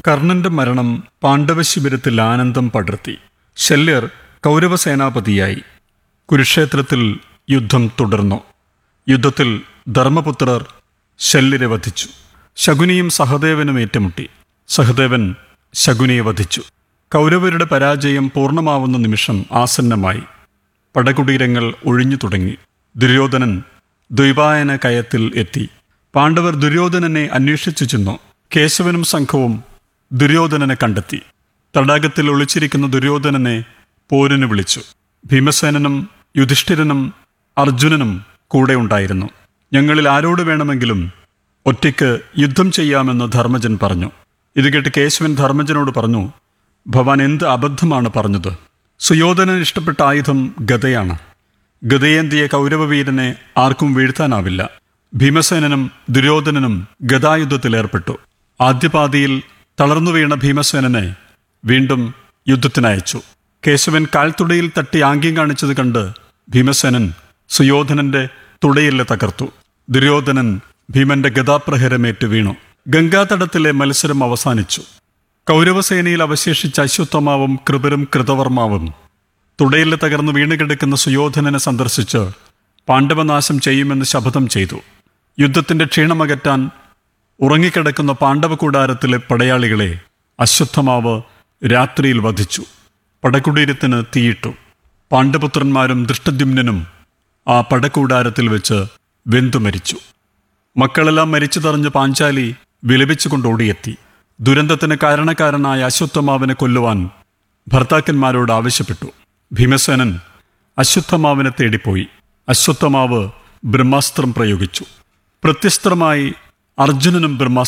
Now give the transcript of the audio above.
കർണന്റെ മരണം പാണ്ഡവശിബിരത്തിൽ ആനന്ദം പടർത്തി ശല്യർ കൗരവസേനാപതിയായി കുരുക്ഷേത്രത്തിൽ യുദ്ധം തുടർന്നു യുദ്ധത്തിൽ ധർമ്മപുത്രർ ശല്യരെ വധിച്ചു ശകുനിയും സഹദേവനും ഏറ്റുമുട്ടി സഹദേവൻ ശകുനിയെ വധിച്ചു കൗരവരുടെ പരാജയം പൂർണ്ണമാവുന്ന നിമിഷം ആസന്നമായി പടകുടീരങ്ങൾ ഒഴിഞ്ഞു തുടങ്ങി ദുര്യോധനൻ ദ്വൈപായന കയത്തിൽ എത്തി പാണ്ഡവർ ദുര്യോധനനെ അന്വേഷിച്ചു ചെന്നു കേശവനും സംഘവും ദുര്യോധനനെ കണ്ടെത്തി തടാകത്തിൽ ഒളിച്ചിരിക്കുന്ന ദുര്യോധനനെ പോരിന് വിളിച്ചു ഭീമസേനനും യുധിഷ്ഠിരനും അർജുനനും കൂടെ ഉണ്ടായിരുന്നു ഞങ്ങളിൽ ആരോട് വേണമെങ്കിലും ഒറ്റയ്ക്ക് യുദ്ധം ചെയ്യാമെന്ന് ധർമ്മജൻ പറഞ്ഞു ഇത് കേട്ട് കേശവൻ ധർമ്മജനോട് പറഞ്ഞു ഭവാൻ എന്ത് അബദ്ധമാണ് പറഞ്ഞത് സുയോധനൻ ഇഷ്ടപ്പെട്ട ആയുധം ഗതയാണ് ഗതയേന്തിയ കൗരവവീരനെ ആർക്കും വീഴ്ത്താനാവില്ല ഭീമസേനനും ദുര്യോധനനും ഗതായുദ്ധത്തിലേർപ്പെട്ടു ആദ്യപാതിയിൽ തളർന്നു വീണ ഭീമസേനനെ വീണ്ടും യുദ്ധത്തിനയച്ചു കേശവൻ കാൽത്തുടയിൽ തട്ടി ആംഗ്യം കാണിച്ചത് കണ്ട് ഭീമസേനൻ സുയോധനന്റെ തുടയില് തകർത്തു ദുര്യോധനൻ ഭീമന്റെ ഗതാപ്രഹരമേറ്റ് വീണു ഗംഗാതടത്തിലെ മത്സരം അവസാനിച്ചു കൗരവസേനയിൽ അവശേഷിച്ച അശ്വത്ഥമാവും കൃപരും കൃതവർമാവും തുടയിൽ തകർന്നു വീണുകിടക്കുന്ന സുയോധനനെ സന്ദർശിച്ച് പാണ്ഡവനാശം ചെയ്യുമെന്ന് ശപഥം ചെയ്തു യുദ്ധത്തിന്റെ ക്ഷീണമകറ്റാൻ ഉറങ്ങിക്കിടക്കുന്ന പാണ്ഡവ കൂടാരത്തിലെ പടയാളികളെ അശ്വത്ഥമാവ് രാത്രിയിൽ വധിച്ചു പടകുടീരത്തിന് തീയിട്ടു പാണ്ഡപുത്രന്മാരും ദൃഷ്ടദ്യുമ്നും ആ പടക്കൂടാരത്തിൽ വെച്ച് വെന്തു മരിച്ചു മക്കളെല്ലാം മരിച്ചുതറിഞ്ഞ് പാഞ്ചാലി വിലപിച്ചുകൊണ്ട് ഓടിയെത്തി ദുരന്തത്തിന് കാരണക്കാരനായ അശ്വത്ഥമാവിനെ കൊല്ലുവാൻ ഭർത്താക്കന്മാരോട് ആവശ്യപ്പെട്ടു ഭീമസേനൻ അശ്വത്ഥമാവിനെ തേടിപ്പോയി അശ്വത്ഥമാവ് ബ്രഹ്മാസ്ത്രം പ്രയോഗിച്ചു പ്രത്യസ്ത്രമായി അർജുനനും ബ്രഹ്മാസ്ത്രം